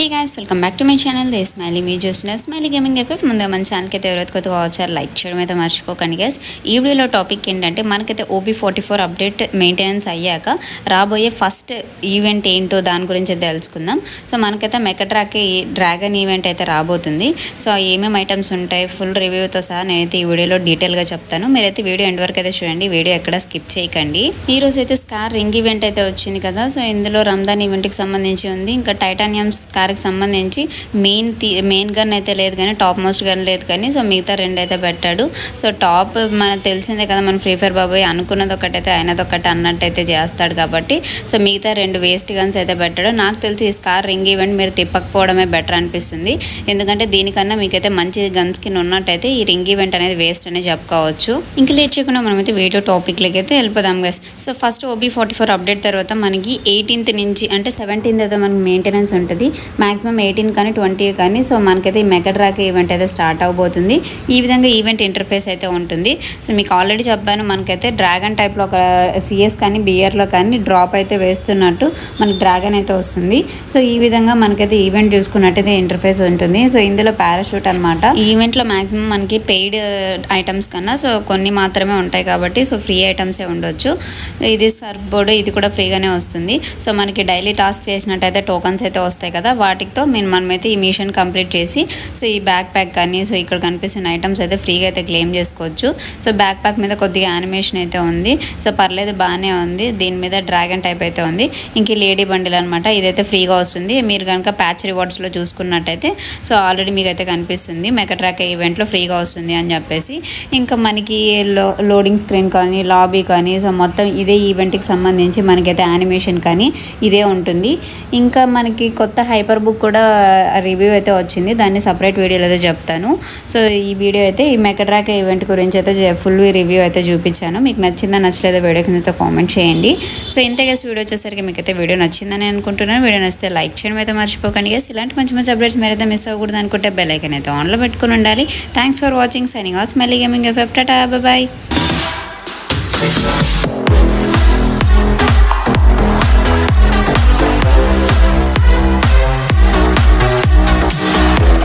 guys welcome back to my channel the Smiley మీ చూసిన Smiley gaming FF ముందుగా మన ఛానల్కి అయితే ఎవరైతే కొత్తగా వచ్చారు లైక్ చేయడం అయితే మర్చిపోకండి గైస్ ఈ వీడియోలో టాపిక్ ఏంటంటే మనకైతే OB forty four update maintenance అయ్యాక రాబోయే ఫస్ట్ ఈవెంట్ ఏంటో దాని గురించి అయితే తెలుసుకుందాం సో మనకైతే మెకట్రాక్ డ్రాగన్ ఈవెంట్ అయితే రాబోతుంది సో ఏమేమి ఐటమ్స్ ఉంటాయి ఫుల్ రివ్యూతో సహా నేనైతే ఈ వీడియోలో డీటెయిల్గా చెప్తాను మీరైతే వీడియో ఎండ్ వరకు అయితే చూడండి వీడియో ఎక్కడ స్కిప్ చేయకండి ఈ రోజు అయితే స్కార్ రింగ్ ఈవెంట్ అయితే వచ్చింది కదా సో ఇందులో రంజాన్ ఈవెంట్కి సంబంధించి ఉంది ఇంకా టైటానియం స్కార్కి సంబంధించి మెయిన్ మెయిన్ గన్ అయితే లేదు కానీ టాప్ మోస్ట్ గన్ లేదు కానీ సో మిగతా రెండు అయితే పెట్టాడు సో టాప్ మనకు తెలిసిందే కదా మన ఫ్రీ ఫైర్ బాబాయ్ అనుకున్నది ఒకటైతే అయినది ఒకటి అన్నట్టు అయితే చేస్తాడు కాబట్టి సో మిగతా రెండు వేస్ట్ గన్స్ అయితే పెట్టాడు నాకు తెలిసి ఈ స్కార్ రింగ్ ఈవెంట్ మీరు తిప్పకపోవడమే బెటర్ అనిపిస్తుంది ఎందుకంటే దీనికన్నా మీకైతే మంచి గన్స్ కింద ఉన్నట్టయితే ఈ రింగ్ ఈవెంట్ అనేది వేస్ట్ అనేది చెప్పుకోవచ్చు ఇంకా లేట్ చేయకుండా మనమైతే వీడియో టాపిక్లకి అయితే వెళ్ళిపోదాం guys so first OB forty four update తర్వాత మనకి ఎయిటీన్త్ నుంచి అంటే సెవెంటీన్త్ అయితే మనకి మెయింటెనెన్స్ ఉంటుంది మాక్సిమం ఎయిటీన్ కానీ ట్వంటీ కానీ సో మనకైతే ఈ మెగడ్రాక్ ఈవెంట్ అయితే స్టార్ట్ అవబోతుంది ఈ విధంగా ఈవెంట్ ఇంటర్ఫేస్ అయితే ఉంటుంది సో మీకు ఆల్రెడీ చెప్పాను మనకైతే డ్రాగన్ టైప్లో ఒక సిఎస్ కానీ బియర్లో కానీ డ్రాప్ అయితే వేస్తున్నట్టు మనకి డ్రాగన్ అయితే వస్తుంది సో ఈ విధంగా మనకైతే ఈవెంట్ చూసుకున్నట్టయితే ఇంటర్ఫేస్ ఉంటుంది సో ఇందులో పారాషూట్ అనమాట ఈ ఈవెంట్లో మాక్సిమం మనకి పెయిడ్ ఐటమ్స్ కన్నా సో కొన్ని మాత్రమే ఉంటాయి కాబట్టి సో ఫ్రీ ఐటమ్సే ఉండొచ్చు ఇది సర్ఫ్ బోర్డు ఇది కూడా ఫ్రీగానే వస్తుంది సో మనకి డైలీ టాస్క్ చేసినట్టయితే టోకన్స్ అయితే వస్తాయి కదా వాటితో మేము మనమైతే ఈ మిషన్ కంప్లీట్ చేసి సో ఈ బ్యాక్ ప్యాక్ కానీ సో ఇక్కడ కనిపిస్తున్న ఐటమ్స్ అయితే ఫ్రీగా అయితే క్లెయిమ్ చేసుకోవచ్చు సో బ్యాక్ ప్యాక్ మీద కొద్దిగా యానిమేషన్ అయితే ఉంది సో పర్లేదు బాగానే ఉంది దీని మీద డ్రాగన్ టైప్ అయితే ఉంది ఇంక ఈ లేడీ బండిల్ అనమాట ఇదైతే ఫ్రీగా వస్తుంది మీరు కనుక ప్యాచ్ రివార్డ్స్లో చూసుకున్నట్టయితే సో ఆల్రెడీ మీకు అయితే కనిపిస్తుంది మెకట్రాక్ ఈవెంట్లో ఫ్రీగా వస్తుంది అని చెప్పేసి ఇంకా మనకి లో లోడింగ్ స్క్రీన్ కానీ లాబీ కానీ సో మొత్తం ఇదే ఈవెంట్కి సంబంధించి మనకైతే యానిమేషన్ కానీ ఇదే ఉంటుంది ఇంకా మనకి కొత్త హైపర్ బుక్ కూడా రివ్యూ అయితే వచ్చింది దాన్ని సపరేట్ వీడియోలో అయితే చెప్తాను సో ఈ వీడియో అయితే ఈ మెకడ్రాక్ ఈవెంట్ గురించి అయితే ఫుల్ రివ్యూ అయితే చూపించాను మీకు నచ్చిందా నచ్చలేదో వీడియో కింద అయితే కామెంట్ చేయండి సో ఇంతకేసి వీడియో వచ్చేసరికి మీకు అయితే వీడియో నచ్చిందని అనుకుంటున్నాను వీడియో నచ్చితే లైక్ చేయడం అయితే మర్చిపోకండి గేస్ ఇలాంటి మంచి మంచి అప్డేట్స్ మీరైతే మిస్ అవ్వకూడదు అనుకుంటే బెల్ ఐకన్ అయితే ఆన్లో పెట్టుకుని ఉండాలి థ్యాంక్స్ ఫర్ వాచింగ్ సైనింగ్ ఆస్ మళ్ళీ గేమింగ్ ఎఫెప్టా బాయ్